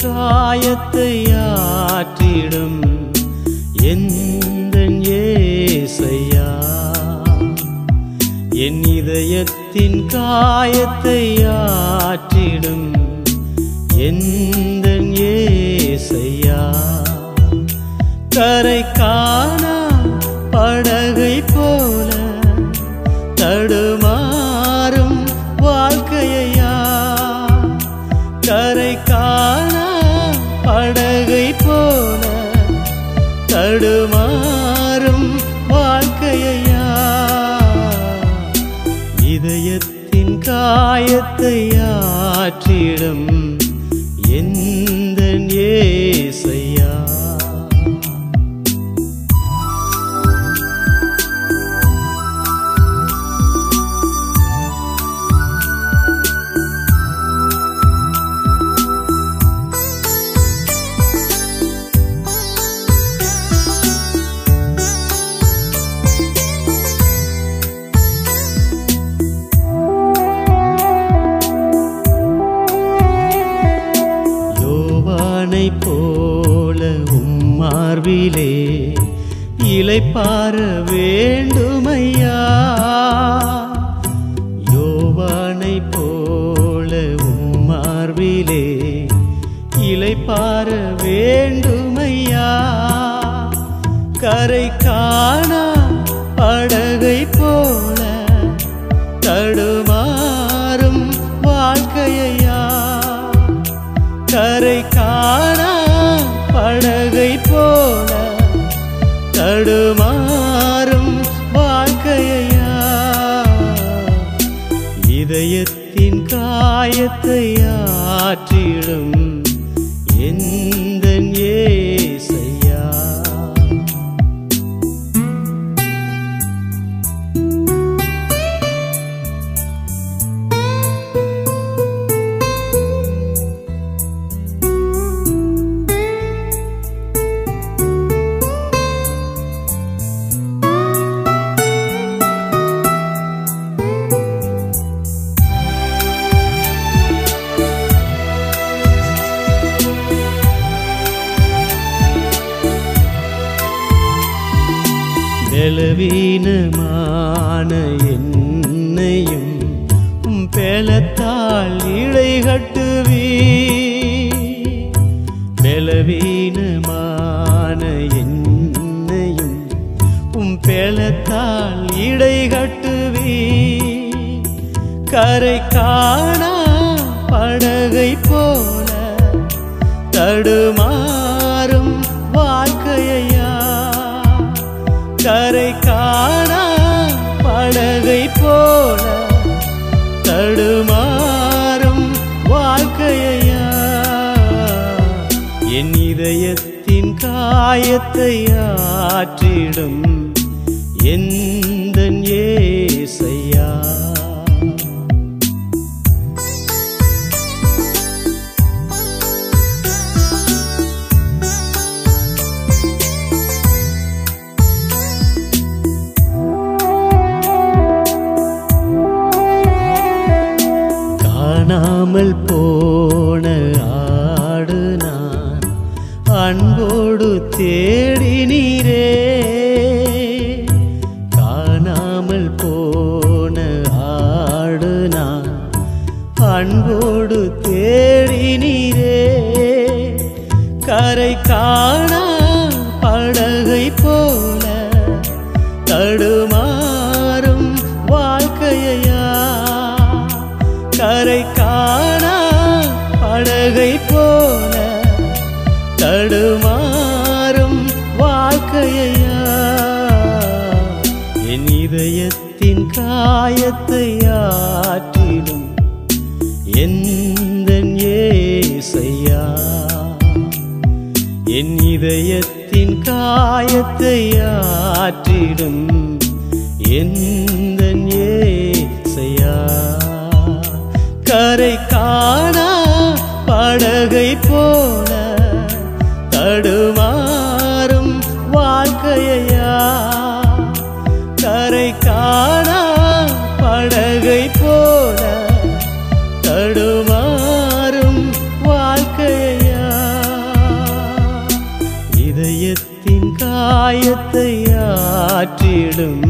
காயத்தை ஆற்றிடும் எந்த ஏசையா என் இதயத்தின் காயத்தை ஆற்றிடும் எந்த ஏசையா கரை காணா படகை போல தடுமாறும் வாழ்க்கையா கரை காணா படகை போல தடுமாறும் வாழ்க்கையா இதயத்தின் காயத்தை ஆற்றிடும் எந்த ஏசையா யோவானை போல உம்மார்விலே இலைப்பார வேண்டுமையா யோவானை போல உம்மார்விலே இலைப்பார வேண்டுமையா கரை காணா படகை போல தடுமாறும் வாழ்க்கையா கரை காணா படகை போல தடுமாறும் வாழ்க்கையா இதயத்தின் காயத்தை ஆற்றிடும் எந்த ஏசையா பலவீனமான என்னையும் உம் பெலத்தால் இழை கட்டுவீ பலவீனமான என்னையும் உம் பெலத்தால் இடை கட்டுவீ கரை காணா படகை போல தடுமாறும் வாழ்க்கையா கரை காணா படகை போல தடுமாறும் வாழ்க்கையா என் இதயத்தின் காயத்தை ஆற்றிடும் எந்த ஏசையா காணாமல் போன ஆடு நான் அன்போடு தேடினீரே காணாமல் போன ஆடு நான் அன்போடு தேடினீரே கரை காணா படகை போல தடுமாறும் வாழ்க்கையா கரை காணா படகை போல தடுமாறும் வாழ்க்கையா என் இதயத்தின் காயத்தை ஆற்றிடும் எந்த ஏசையா என் இதயத்தின் காயத்தை ஆற்றிடும் எந்த ஏசையா கரை காணா படகை போல தடுமாறும் வாழ்க்கையா கரை காணா படகை போல தடுமாறும் வாழ்க்கையா தேடும்